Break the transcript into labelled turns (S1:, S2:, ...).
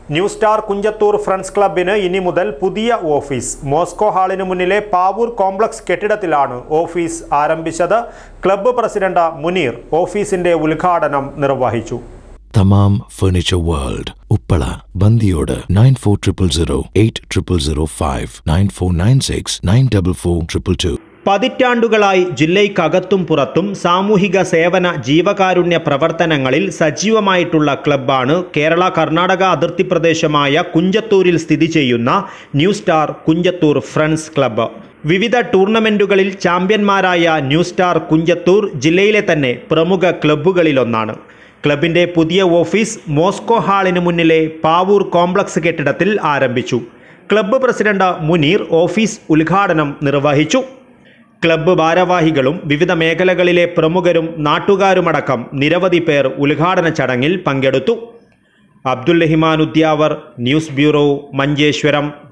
S1: new star Kunjathur friends ക്ലബിന് ഇനി മുതൽ പുതിയ ഓഫീസ് മോസ്കോ ഹാളിന് മുന്നിലെ പാവൂർ കോംപ്ലക്സ് കെട്ടിടത്തിലാണ് ഓഫീസ് ആരംഭിച്ചത് ക്ലബ്ബ് പ്രസിഡന്റ് മുനീർ ഓഫീസിന്റെ ഉദ്ഘാടനം നിർവഹിച്ചു
S2: Thamam furniture world Uppala Bandiyod nine four triple zero eight triple zero five nine four nine six nine double four triple two
S1: പതിറ്റാണ്ടുകളായി ജില്ലയ്ക്കകത്തും പുറത്തും സാമൂഹിക സേവന ജീവകാരുണ്യ പ്രവർത്തനങ്ങളിൽ സജീവമായിട്ടുള്ള ക്ലബ്ബാണ് കേരള കർണാടക അതിർത്തി പ്രദേശമായ കുഞ്ചത്തൂരിൽ സ്ഥിതി ചെയ്യുന്ന new star Kunjathur friends club വിവിധ ടൂർണമെൻറ്റുകളിൽ ചാമ്പ്യന്മാരായ ന്യൂ സ്റ്റാർ കുഞ്ചത്തൂർ ജില്ലയിലെ തന്നെ പ്രമുഖ ക്ലബ്ബുകളിലൊന്നാണ് ക്ലബിൻ്റെ പുതിയ ഓഫീസ് മോസ്കോ ഹാളിന് മുന്നിലെ പാവൂർ കോംപ്ലക്സ് കെട്ടിടത്തിൽ ആരംഭിച്ചു ക്ലബ്ബ് പ്രസിഡന്റ് മുനീർ ഓഫീസ് ഉദ്ഘാടനം നിർവഹിച്ചു ക്ലബ്ബ് ഭാരവാഹികളും വിവിധ മേഖലകളിലെ പ്രമുഖരും നാട്ടുകാരുമടക്കം നിരവധി പേർ ഉദ്ഘാടന ചടങ്ങിൽ പങ്കെടുത്തു അബ്ദുൽ റഹിമാൻ ഉദ്യാവർ ന്യൂസ് ബ്യൂറോ മഞ്ചേശ്വരം